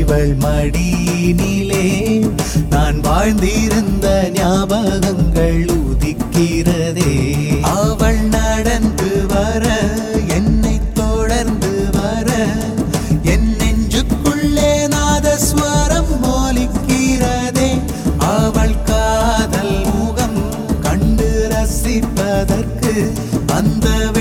இவள் மடியினிலே நான் வாழ்ந்திருந்த ஞாபகங்கள் உதிக்கிறதே அவள் நடந்து வர என்னை தொடர்ந்து வர என் நெஞ்சுக்குள்ளே நாதஸ்வரம் மோலிக்கிறதே அவள் காதல் முகம் கண்டு ரசிப்பதற்கு அந்த